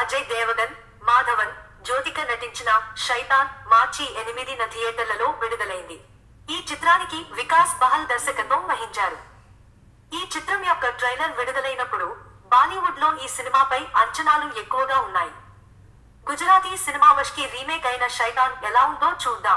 అజయ్ దేవగన్ మాధవన్ జ్యోతిక నటించిన శైతాన్ మార్చి ఎనిమిదిన థియేటర్లలో విడుదలైంది ఈ చిత్రానికి వికాస్ బహల్ దర్శకత్వం వహించారు ఈ చిత్రం యొక్క ట్రైలర్ విడుదలైనప్పుడు బాలీవుడ్ లో ఈ సినిమాపై అంచనాలు ఎక్కువగా ఉన్నాయి గుజరాతీ సినిమా వష్కి రీమేక్ అయిన శైతాన్ ఎలా ఉందో చూద్దాం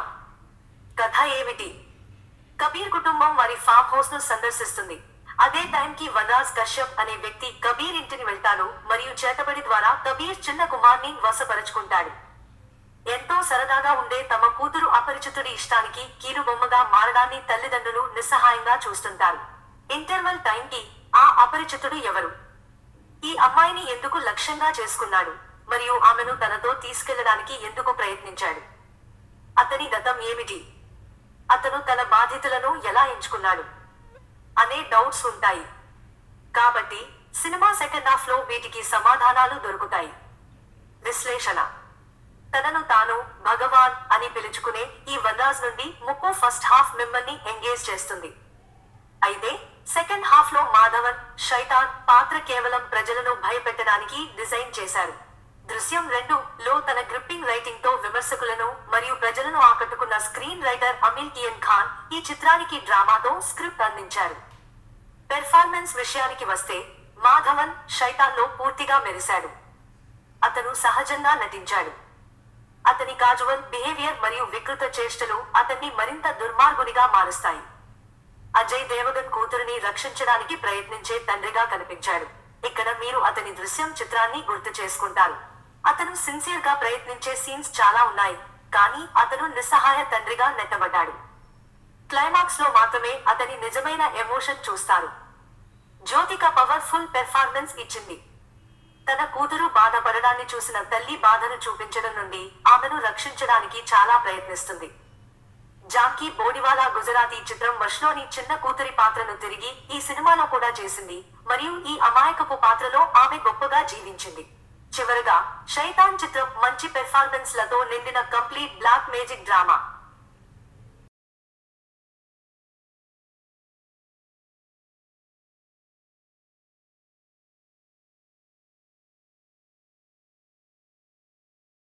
కథ ఏమిటి కబీర్ కుటుంబం వారి ఫామ్ హౌస్ ను సందర్శిస్తుంది అదే టైంకి వనరాజ్ కశ్యప్ అనే వ్యక్తి కబీర్ ఇంటిని వెళ్తాడు మరియు చేతబడి ద్వారా కబీర్ చిన్న కుమార్ని వశపరుచుకుంటాడు ఎంతో సరదాగా ఉండే తమ కూతురు అపరిచితుడి ఇష్టానికి కీలుబొమ్మగా మారడాన్ని తల్లిదండ్రులు నిస్సహాయంగా చూస్తుంటారు ఇంటర్వల్ టైంకి ఆ అపరిచితుడు ఎవరు ఈ అమ్మాయిని ఎందుకు లక్ష్యంగా చేసుకున్నాడు మరియు ఆమెను తనతో తీసుకెళ్లడానికి ఎందుకు ప్రయత్నించాడు అతని గతం ఏమిటి అతను తన బాధ్యతలను ఎలా ఎంచుకున్నాడు అనే డౌట్స్ ఉంటాయి కాబట్టి సినిమా సెకండ్ హాఫ్ లో వీటికి సమాధానాలు దొరుకుతాయి విశ్లేషణ తనను తాను భగవాన్ అని పిలుచుకునే ఈ వనరాజ్ నుండి ముప్పు ఫస్ట్ హాఫ్ మిమ్మల్ని ఎంగేజ్ చేస్తుంది అయితే సెకండ్ హాఫ్ లో మాధవన్ శైతాన్ పాత్ర కేవలం ప్రజలను భయపెట్టడానికి డిజైన్ చేశారు దృశ్యం రెండు లో తన గ్రిప్పింగ్ రైటింగ్ తో విమర్శకులను మరియు ప్రజలను ఆకట్టుకున్న స్క్రీన్ రైటర్ అమిల్ కియన్ ఖాన్ ఈ చిత్రానికి డ్రామాతో స్క్రిప్ట్ అందించారు పెర్ఫార్మెన్స్ విషయానికి వస్తే మాధవన్ శైతాన్లో పూర్తిగా మెరిశాడు అతను సహజంగా నటించాడు అతని కాజువల్ బిహేవియర్ మరియు వికృత చేష్టలు అతన్ని మరింత దుర్మార్గునిగా మారుస్తాయి అజయ్ దేవగన్ కూతురిని రక్షించడానికి ప్రయత్నించే తండ్రిగా కనిపించాడు ఇక్కడ మీరు అతని దృశ్యం చిత్రాన్ని గుర్తు చేసుకుంటారు అతను సిన్సియర్ గా ప్రయత్నించే సీన్స్ చాలా ఉన్నాయి కానీ అతను నిస్సహాయ తండ్రిగా నెట్టబడ్డాడు క్లైమాక్స్ లో మాత్రమే అతని నిజమైన ఎమోషన్ చూస్తారు జ్యోతిక పవర్ఫుల్ పెర్ఫార్మెన్స్ ఇచ్చింది తన కూతురు బాధపడడాన్ని చూసిన తల్లి బాధను చూపించడం నుండి ఆమెను రక్షించడానికి చాలా ప్రయత్నిస్తుంది జాకీ బోడివాలా గుజరాతీ చిత్రం వష్లోని చిన్న కూతురి పాత్రను తిరిగి ఈ సినిమాలో కూడా చేసింది మరియు ఈ అమాయకపు పాత్రలో ఆమె గొప్పగా జీవించింది చివరగా శైతాన్ చిత్రం మంచి పెర్ఫార్మెన్స్ లతో నిండిన కంప్లీట్ బ్లాక్ మేజిక్ డ్రామా